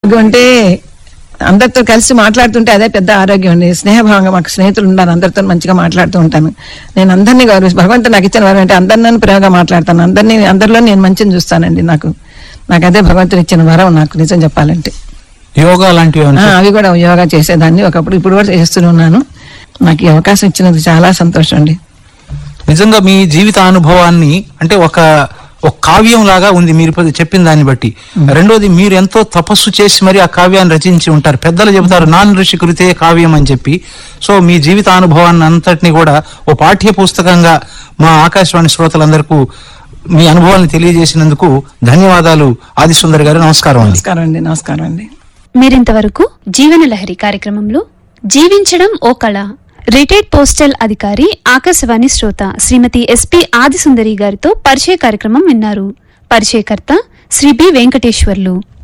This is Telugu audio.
ఎందుకంటే అందరితో కలిసి మాట్లాడుతుంటే అదే పెద్ద ఆరోగ్యం అండి స్నేహభావంగా మాకు స్నేహితులు ఉన్నారు అందరితో మంచిగా మాట్లాడుతూ ఉంటాను నేను అందరినీ గౌరవ భగవంతుడు నాకు ఇచ్చిన వరం అంటే అందరిని నన్ను ప్రేమగా మాట్లాడతాను అందరినీ అందరిలో నేను మంచిని చూస్తానండి నాకు నాకు అదే భగవంతుడు ఇచ్చిన వరం నాకు నిజం చెప్పాలంటే యోగా లాంటివి ఆ, ఏమైనా అవి కూడా యోగా చేసేదాన్ని ఒకప్పుడు ఇప్పుడు కూడా చేస్తూనే ఉన్నాను నాకు ఈ అవకాశం ఇచ్చినందుకు చాలా సంతోషం అండి నిజంగా మీ జీవిత అనుభవాన్ని అంటే ఒక ఒక కావ్యం లాగా ఉంది మీరు ఇప్పుడు చెప్పిన దాన్ని బట్టి రెండోది మీరు ఎంతో తపస్సు చేసి మరి ఆ కావ్యాన్ని రచించి ఉంటారు పెద్దలు చెబుతారు నాన్ ఋషి కృతే కావ్యం అని చెప్పి సో మీ జీవిత అనుభవాన్ని అంతటిని కూడా ఓ పాఠ్య పుస్తకంగా మా ఆకాశవాణి శ్రోతలందరికీ మీ అనుభవాన్ని తెలియజేసినందుకు ధన్యవాదాలు ఆదిసుందర్ గారు నమస్కారం అండి నమస్కారం అండి నమస్కారం అండి మీరింతవరకు జీవన లహరి కార్యక్రమంలో జీవించడం ఓ కళ రిటైర్డ్ పోస్టల్ అధికారి ఆకాశవాణి శ్రోత శ్రీమతి ఎస్పి ఆదిసుందరి గారితో పరిచయ కార్యక్రమం విన్నారు పరిచయకర్త శ్రీ బి వెంకటేశ్వర్లు